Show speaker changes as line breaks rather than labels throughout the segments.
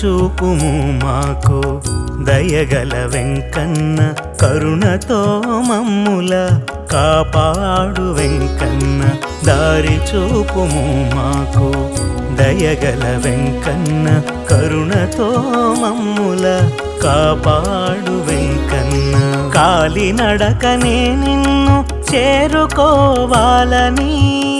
చూపుము మాకు దయగల వెంకన్న కరుణతో మమ్ముల కాపాడు వెంకన్న దారి చూపుము మాకు దయగల వెంకన్న కరుణతో మమ్ముల కాపాడు వెంకన్న కాలినడకనే నిన్ను చేరుకోవాలని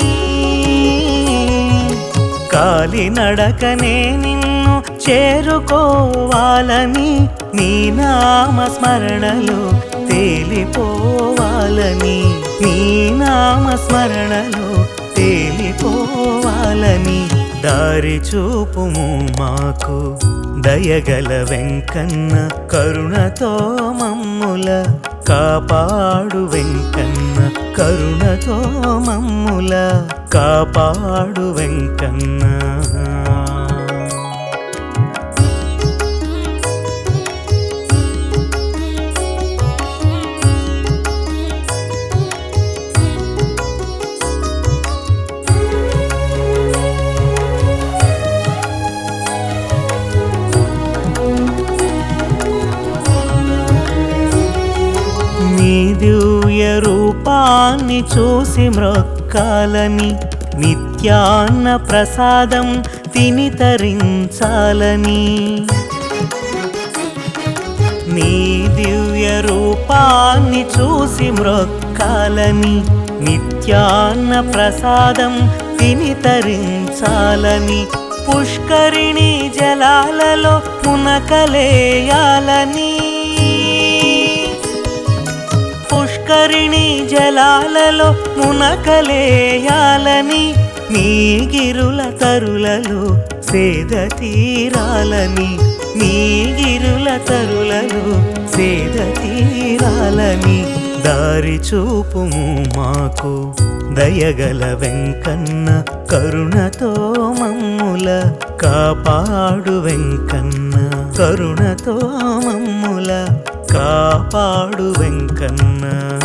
కాలినడకనే నిన్ను చేరుకోవాలని నీ నామ స్మరణలో తేలిపోవాలని నీ నామ స్మరణలో తేలిపోవాలని దారి చూపుము మాకు దయగల వెంకన్న కరుణతో మమ్ముల కాపాడు వెంకన్న కరుణతో మమ్ముల కాపాడు వెంకన్న నీ దివ్య రూపాన్ని చూసి మ్రొక్కాలని నిత్యాన్న ప్రసాదం తిని తరించాలని నీ దివ్య రూపాన్ని చూసి మ్రొక్కాలని నిత్యాన్న ప్రసాదం తిని తరించాలని పుష్కరిణి జలాలలో మునకలేయాలని పుష్కరిణి జలాలలో మునకలేయాలని నీ గిరుల తరులలో సేద తీరాలని నీ గిరుల తరులలో సేద తీరాలని దారి చూపుము మాకు దయగల వెంకన్న కరుణతో మమ్ముల కాపాడు వెంకన్న కరుణతో మమ్ముల కాపాడు వెంకన్న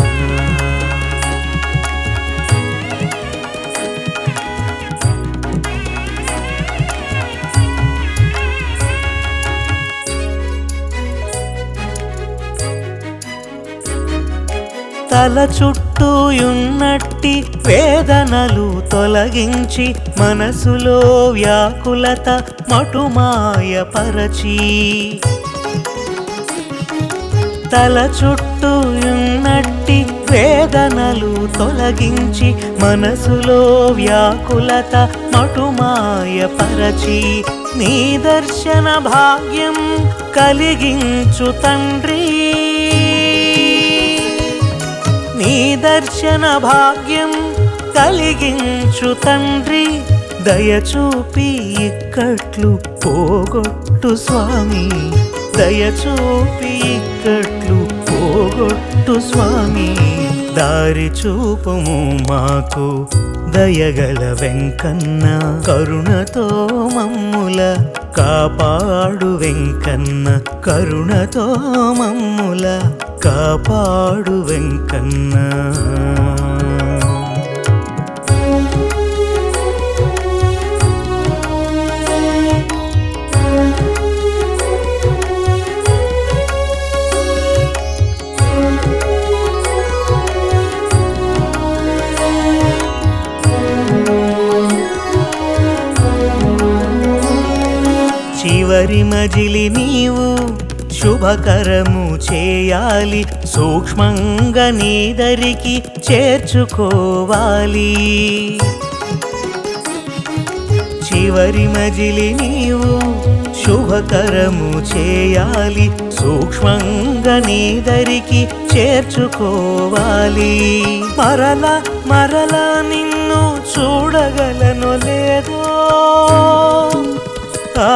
తల చుట్టూ ఉన్నట్టి వేదనలు తొలగించి మనసులో వ్యాకులత మటుమాయ పరచి తల చుట్టూ ఉన్నట్టి వేదనలు తొలగించి మనసులో వ్యాకులత మటుమాయ పరచి నీ దర్శన భాగ్యం కలిగించు తండ్రి నీ దర్శన భాగ్యం కలిగించు తండ్రి దయచూపి ఇక్కట్లు పోగొట్టు స్వామి దయచూపి ఇక్కట్లు పోగొట్టు స్వామి దారి చూపుము మాకు దయగల వెంకన్న కరుణతో మమ్ముల కాపాడు వెంకన్న కరుణతో మమ్ముల కాపాడు వెంకన్న చివరి మజిలి నీవు శుభకరము చేయాలి సూక్ష్మంగా నీదరికి చేర్చుకోవాలి చివరి మజిలి నీవు శుభకరము చేయాలి సూక్ష్మంగా నీదరికి చేర్చుకోవాలి మరల మరల నిన్ను చూడగలను లేదో ఆ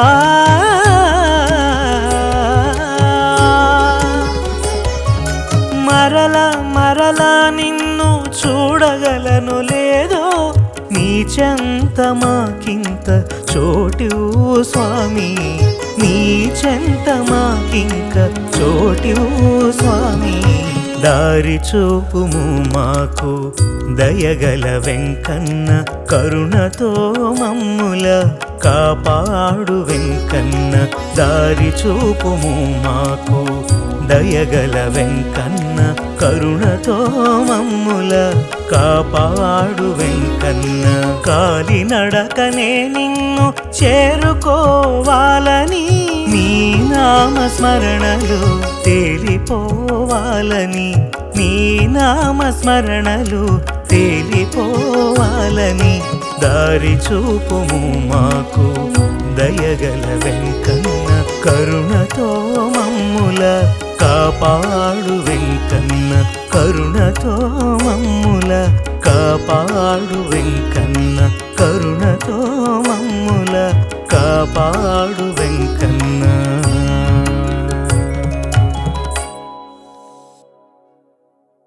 మరల మరల నిన్ను చూడగలను లేదో నీ చెంత మాకింత చోటివు స్వామి నీ చెంత మాకింక చోటివు స్వామి దారి చూపుము మాకు దయగల వెంకన్న కరుణతో మమ్ముల కాపాడు వెంకన్న దారి చూపుము మాకు దయగల వెంకన్న కరుణతో మమ్ముల కాపాడు వెంకన్న కాలినడకనే నిన్ను చేరుకోవాలని నీ నామ స్మరణలు తేలిపోవాలని నీ నామ స్మరణలు తేలిపోవాలని దారి చూపుము మాకు దయగల వెంకన్న కరుణతో మమ్ముల కాపాడు వెంకన్న కరుణతో మమ్ముల కాపాడు వెంకన్న కరుణతో మమ్ముల కాపాడు